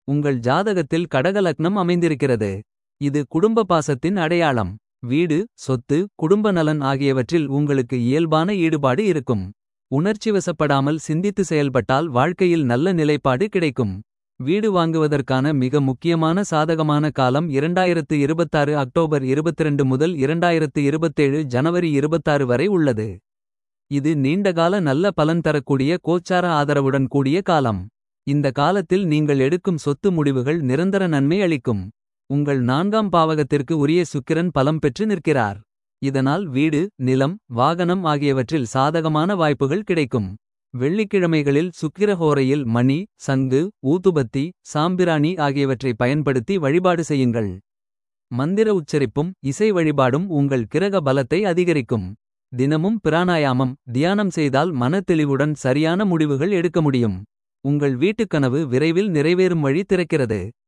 உங்கள் ஜாதகத்தில் கடக லக்னம் அமைந்திருக்கிறது. இது குடும்ப பாசத்தின் அடையாளம். வீடு சொத்து குடும்ப நலன் ஆகியவற்றில் உங்களுக்கு இயல்பான ஈடுபாடு இருக்கும். உணர்ச்சிவசப்படாமல் சிந்தித்து செயல்பட்டால் வாழ்க்கையில் நல்ல நிலைப்பாடு கிடைக்கும். வீடு வாங்குவதற்கான மிக முக்கியமான சாதகமான காலம் 2026 அக்டோபர் 22 முதல் 2027 ஜனவரி 26 வரை உள்ளது. இது நீண்டகால நல்ல பலன் தரக்கூடிய கோச்சார ஆதரவுடன் கூடிய காலம். இந்த காலத்தில் நீங்கள் எடுக்கும் சொத்து முடிவுகள் நிரந்தர நன்மை அளிக்கும். உங்கள் நான்காம் பாவகத்திற்கு உரிய சுக்கிரன் பலம் பெற்று நிற்கிறார். இதனால் வீடு நிலம் வாகனம் ஆகியவற்றில் சாதகமான வாய்ப்புகள் கிடைக்கும். வெள்ளிக்கிழமைகளில் சுக்கிரஹோரையில் மணி சங்கு ஊதுபத்தி சாம்பிராணி ஆகியவற்றை பயன்படுத்தி வழிபாடு செய்யுங்கள். மந்திர உச்சரிப்பும் இசை வழிபாடும் உங்கள் கிரக பலத்தை அதிகரிக்கும். தினமும் பிராணாயாமம் தியானம் செய்தால் மன தெளிவுடன் சரியான முடிவுகள் எடுக்க முடியும். உங்கள் வீட்டுக்கனவு விரைவில் நிறைவேறும் வழி திறக்கிறது.